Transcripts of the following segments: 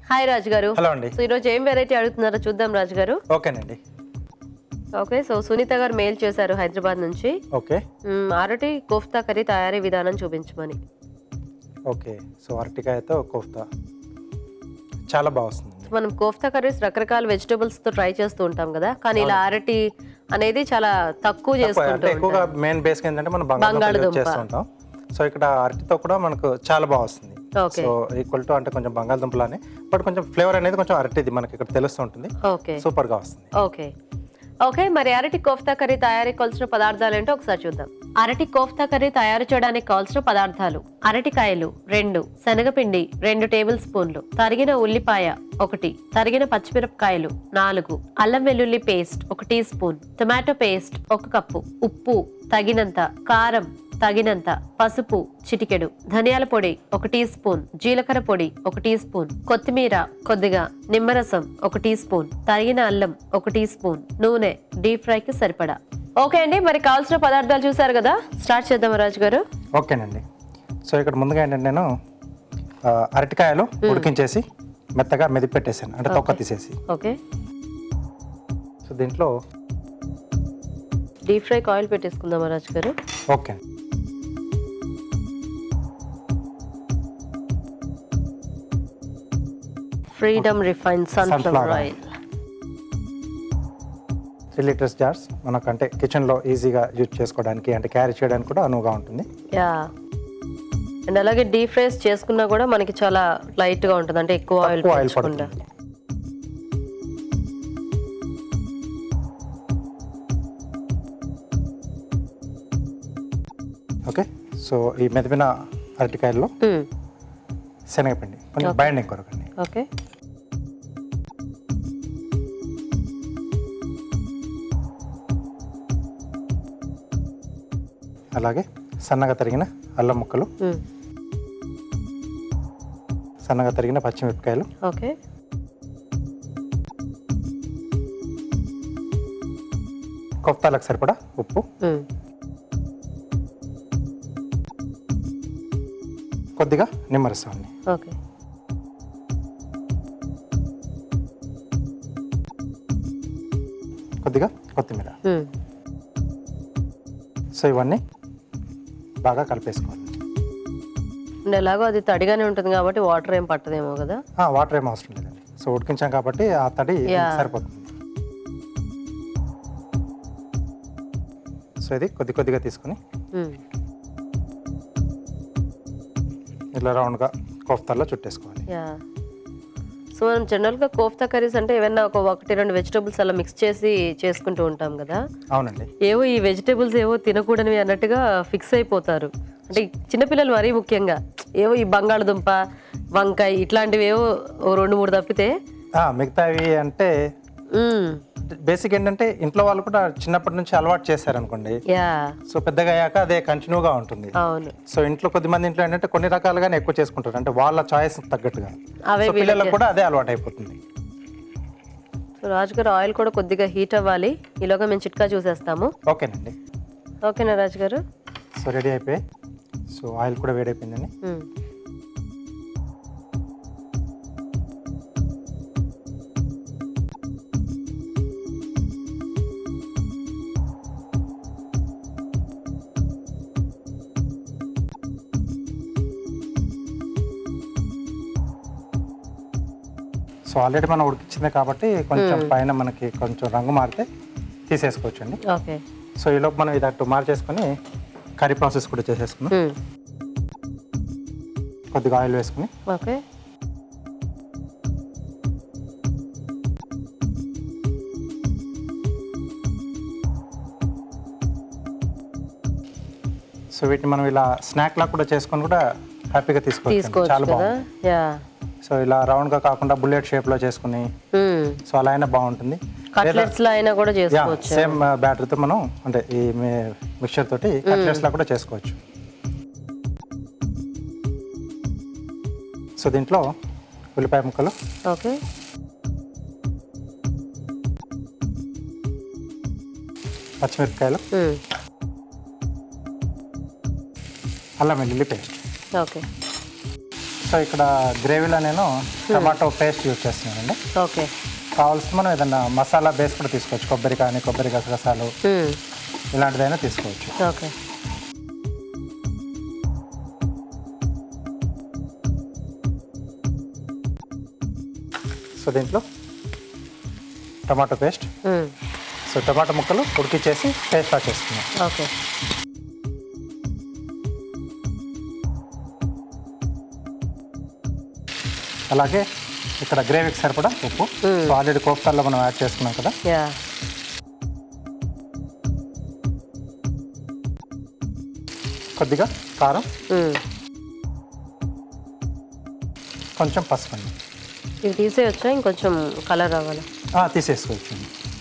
Hi రాజు గారు hello అండి so ఈరోజు ఏం వెరైటీ అడుగుతున్నారో చూద్దాం రాజు గారు ఓకేనండి ఓకే సో సునీత గారు మెయిల్ చేశారు హైదరాబాద్ నుంచి ఓకే మ్మ్, అరటి కోఫ్తా కర్రీ తయారీ విధానం చూపించమని ఓకే సో అరటికాయతో కోఫ్తా చాలా బాగా వస్తుంది మనం కోఫ్తా కర్రీస్ రకరకాల వెజిటబుల్స్ తో ట్రై చేస్తూ ఉంటాం కదా కానీ ఇలా అరటి అనేది చాలా తక్కువ అంటే చేసుకుంటూ ఎక్కువగా ఉంటాం మెయిన్ బేస్ ఏంటంటే మనం బంగాళదుంపలు బంగాళదుంప. యూజ్ చేస్తుంటాం సో ఇక్కడ అరటితో కూడా మనకు చాలా బాగా వస్తుంది ఓకే సో ఈక్వల్ టు అంటే కొంచెం బంగాళదుంపలానే బట్ కొంచెం ఫ్లేవర్ అనేది కొంచెం అరటిది మనకి ఇక్కడ తెలుస్తూ ఉంటుంది ఓకే సూపర్ గా వస్తుంది ఓకే ఓకే మరి అరటి కోఫ్తా కర్రీ తయారీ కావాల్సిన పదార్థాలు ఏంటో ఒకసారి చూద్దాం అరటి కోఫ్తా కర్రీ తయారు చేయడానికి కావాల్సిన పదార్థాలు అరటికాయలు రెండు శనగపిండి రెండు టేబుల్ స్పూన్లు తరిగిన ఉల్లిపాయ ఒకటి తరిగిన పచ్చిమిరపకాయలు నాలుగు అల్లం వెల్లుల్లి పేస్ట్ ఒక టీ స్పూన్ టొమాటో పేస్ట్ ఒక కప్పు ఉప్పు తగినంత కారం తగినంత పసుపు చిటికెడు ధనియాల పొడి ఒక టీ స్పూన్ జీలకర్ర పొడి ఒక టీ స్పూన్ కొత్తిమీర కొద్దిగా నిమ్మరసం ఒక టీ స్పూన్ తరిగిన అల్లం ఒక టీ స్పూన్ నూనె డీప్ ఫ్రైకి సరిపడా ఓకే అండి మరి కావాల్సిన పదార్థాలు చూసారు కదా స్టార్ట్ చేద్దాం రాజు గారు ఓకేనండి సో ఇక్కడ ముందుగా ఏంటంటే నేను ఆ, అరటికాయలు ఉడికించేసి మెత్తగా మెదిపి పెట్టేసాను అంటే తొక్క తీసేసి ఓకే సో దీంట్లో డీప్ ఫ్రైకి ఆయిల్ పెట్టేసుకుందాం Raju garu okay Freedom refine sunflower Sunflower oil three litres jars మనకు అంటే కిచెన్లో ఈజీగా యూజ్ చేసుకోవడానికి అంటే క్యారీ చేయడానికి కూడా అనువుగా ఉంటుంది యా అండ్ అలాగే డీప్ ఫ్రైస్ చేసుకున్నా కూడా మనకి చాలా లైట్ గా ఉంటుంది అంటే ఎక్కువ ఆయిల్ తక్కువ ఆయిల్ పీల్చకుండా పడుతుంది ఓకే సో ఈ మెదిపిన అరటికాయల్లో మ్మ్. శనగపిండి కొంచెం బైండింగ్ కొరకండి ఓకే అలాగే సన్నగా తరిగిన అల్లం ముక్కలు మ్మ్. సన్నగా తరిగిన పచ్చిమిరపకాయలు ఓకే కొత్తాలకు సరిపడా ఉప్పు మ్మ్. కొద్దిగా నిమ్మరసం అండి ఓకే కొద్దిగా కొత్తిమీర మ్మ్. సో ఇవన్నీ బాగా కలిపేసుకోవాలి అండ్ ఎలాగో అది తడిగానే ఉంటుంది కాబట్టి వాటర్ ఏం పట్టదేమో కదా ఆ, వాటర్ ఏం అవసరం లేదండి సో ఉడికించాం కాబట్టి ఆ తడి Yeah. సరిపోతుంది సో ఇది కొద్ది కొద్దిగా తీసుకుని మ్మ్. ఇలా రౌండ్గా కోఫ్తాల్లో చుట్టేసుకోవాలి యా సో మనం జనరల్గా కోఫ్తా కర్రీస్ అంటే ఏమైనా ఒక ఒకటి రెండు వెజిటబుల్స్ అలా మిక్స్ చేసి చేసుకుంటూ ఉంటాం కదా అవునండి ఏవో ఈ వెజిటబుల్స్ ఏవో తినకూడనివి అన్నట్టుగా ఫిక్స్ అయిపోతారు అంటే ఈ చిన్నపిల్లలు మరీ ముఖ్యంగా ఏవో ఈ బంగాళదుంప వంకాయ ఇట్లాంటివి ఏవో ఓ రెండు మూడు తప్పితే ఆ, మిగతావి అంటే మ్మ్. బేసిక్ ఏంటంటే ఇంట్లో వాళ్ళు కూడా చిన్నప్పటి నుంచి అలవాటు చేశారనుకోండి యా సో పెద్దగా అయ్యాక అదే కంటిన్యూగా ఉంటుంది అవును సో ఇంట్లో కొద్ది మంది ఇంట్లో ఏంటంటే కొన్ని రకాలుగానే ఎక్కువ చేసుకుంటారు అంటే వాళ్ళ చాయిస్ తగ్గట్టుగా అవే సో పిల్లలకు కూడా అదే అలవాటు అయిపోతుంది సో రాజుగారు ఆయిల్ కూడా కొద్దిగా హీట్ అవ్వాలి ఈలోగా మేము చిట్కా చూసేస్తాము ఓకేనండి ఓకేనా రాజుగారు సో రెడీ అయిపోయాయి సో ఆయిల్ కూడా వేడైపోయిందండి మ్మ్. సో ఆల్రెడీ మనం ఉడికించిందే కాబట్టి కొంచెం పైన మనకి కొంచెం రంగు మారితే తీసేసుకోవచ్చు అండి ఓకే సో ఈలోపు మనం ఇది అటు మార్చేసుకొని కర్రీ ప్రాసెస్ కూడా చేసేసుకున్నాం మ్మ్. కొద్దిగా ఆయిల్ వేసుకుని ఓకే సో వీటిని మనం ఇలా స్నాక్ లా కూడా చేసుకొని కూడా హ్యాపీగా తీసుకోవచ్చు అండి. తీసుకోవచ్చు చాలా కదా బాగుంది యా సో ఇలా రౌండ్గా కాకుండా బుల్లెట్ షేప్లో చేసుకుని మ్మ్. సో అలా అయినా బాగుంటుంది కట్లెట్స్ లో అయినా కూడా యా చేసుకోవచ్చు సేమ్ బ్యాటరీతో మనం అంటే ఈ మిక్చర్ తోటి కట్లెట్స్ లా కూడా చేసుకోవచ్చు సో దీంట్లో ఉల్లిపాయ ముక్కలు ఓకే పచ్చిమిరపకాయలు మ్మ్. అల్లం వెల్లుల్లి పేస్ట్ ఓకే సో ఇక్కడ గ్రేవీలో నేను టమాటో పేస్ట్ యూజ్ చేస్తున్నానండి ఓకే కావాల్సి మనం ఏదన్నా మసాలా బేస్ కూడా తీసుకోవచ్చు కొబ్బరి కానీ కొబ్బరి గసగసాలు మ్మ్. ఇలాంటిదైనా తీసుకోవచ్చు ఓకే సో దీంట్లో టమాటో పేస్ట్ మ్మ్. సో టమాటో ముక్కలు ఉడికిచ్చేసి పేస్ట్ లా చేసుకున్నాం ఓకే అలాగే ఇక్కడ గ్రేవీకి సరిపడా ఉప్పు సో ఆల్రెడీ కోఫ్తాల్లో మనం యాడ్ చేసుకున్నాం కదా యా కొద్దిగా కారం మ్మ్. కొంచెం పసుపు అండి ఇవి తీసేయొచ్చా ఇంకొంచెం కలర్ రావాలి ఆ, తీసేసుకోవచ్చు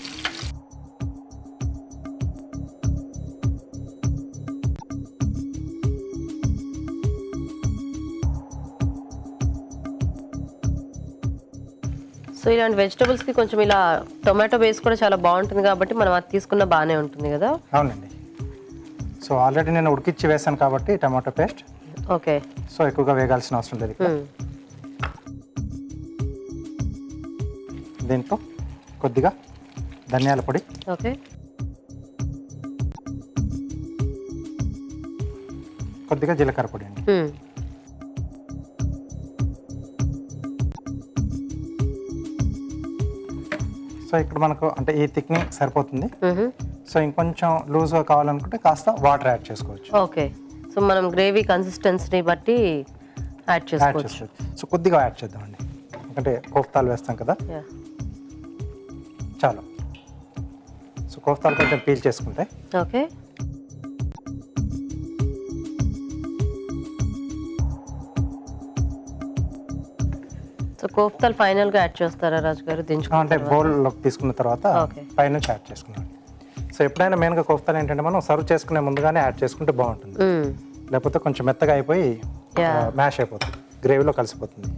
సో ఇలాంటి వెజిటబుల్స్కి కొంచెం ఇలా టొమాటో బేస్ కూడా చాలా బాగుంటుంది కాబట్టి మనం అది తీసుకున్న బాగానే ఉంటుంది కదా అవునండి సో ఆల్రెడీ నేను ఉడికిచ్చి వేసాను కాబట్టి టమాటో పేస్ట్ ఓకే సో ఎక్కువగా వేగాల్సిన అవసరం లేదు ఇక్కడ. మ్మ్. దీంట్లో కొద్దిగా ధనియాల పొడి ఓకే కొద్దిగా జీలకర్ర పొడి అండి మ్మ్. సో ఇక్కడ మనకు అంటే ఈ థిక్నింగ్ సరిపోతుంది మ్హూ. సో ఇంకొంచెం లూజ్గా కావాలనుకుంటే కాస్త వాటర్ యాడ్ చేసుకోవచ్చు ఓకే సో మనం గ్రేవీ కన్సిస్టెన్సీని బట్టి యాడ్ యాడ్ చేసుకోవచ్చు చేసుకోవచ్చు సో కొద్దిగా యాడ్ చేద్దామండి ఎందుకంటే కోఫ్తాలు వేస్తాం కదా యా చాలు సో కోఫ్తాలు కొంచెం పీల్ చేసుకుంటే ఓకే సో కోఫ్తాలు ఫైనల్గా యాడ్ చేస్తారా రాజు గారు అంటే దించుకుంటే బౌల్లోకి తీసుకున్న తర్వాత Okay. పైనుంచి యాడ్ చేసుకున్నాం సో ఎప్పుడైనా మెయిన్గా కోఫ్తాలు ఏంటంటే మనం సర్వ్ చేసుకునే ముందుగానే యాడ్ చేసుకుంటే బాగుంటుంది లేకపోతే కొంచెం మెత్తగా అయిపోయి Yeah. మ్యాష్ అయిపోతుంది గ్రేవీలో కలిసిపోతుంది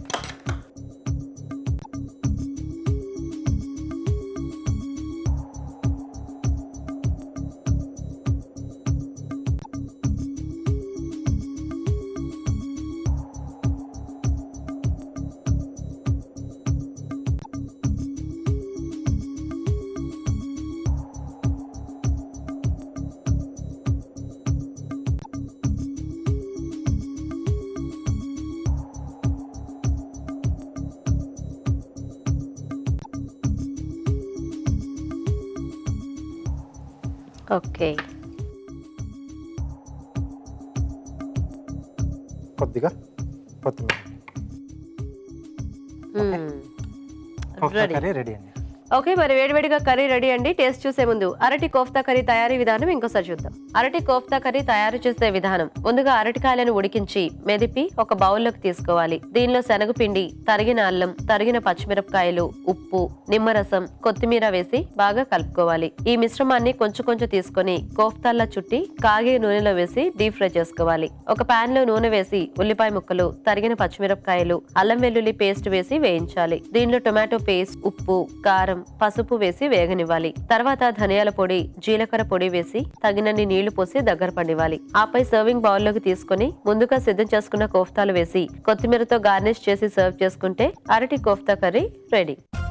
ఓకే కొద్దిగా కొత్తిమీర కోఫ్తా రెడీ కర్రీ రెడీ అండి ఓకే మరి వేడివేడిగా కర్రీ రెడీ అండి టేస్ట్ చూసే ముందు అరటి కోఫ్తా కర్రీ తయారీ విధానం ఇంకోసారి చూద్దాం అరటి కోఫ్తా కర్రీ తయారు చేసే విధానం ముందుగా అరటికాయలను ఉడికించి మెదిపి ఒక బౌల్లోకి తీసుకోవాలి దీనిలో శనగపిండి తరిగిన అల్లం తరిగిన పచ్చిమిరపకాయలు ఉప్పు నిమ్మరసం కొత్తిమీర వేసి బాగా కలుపుకోవాలి ఈ మిశ్రమాన్ని కొంచెం కొంచెం తీసుకొని కోఫ్తాల్లా చుట్టి కాగే నూనెలో వేసి డీప్ ఫ్రై చేసుకోవాలి ఒక పాన్ లో నూనె వేసి ఉల్లిపాయ ముక్కలు తరిగిన పచ్చిమిరపకాయలు అల్లం వెల్లుల్లి పేస్ట్ వేసి వేయించాలి దీనిలో టొమాటో పేస్ట్ ఉప్పు కారం పసుపు వేసి వేగనివ్వాలి తర్వాత ధనియాల పొడి జీలకర్ర పొడి వేసి తగినన్ని నీళ్లు పోసి దగ్గర పండివ్వాలి ఆపై సర్వింగ్ బౌల్ లోకి తీసుకుని ముందుగా సిద్ధం చేసుకున్న కోఫ్తాలు వేసి కొత్తిమీరతో గార్నిష్ చేసి సర్వ్ చేసుకుంటే అరటి కోఫ్తా కర్రీ రెడీ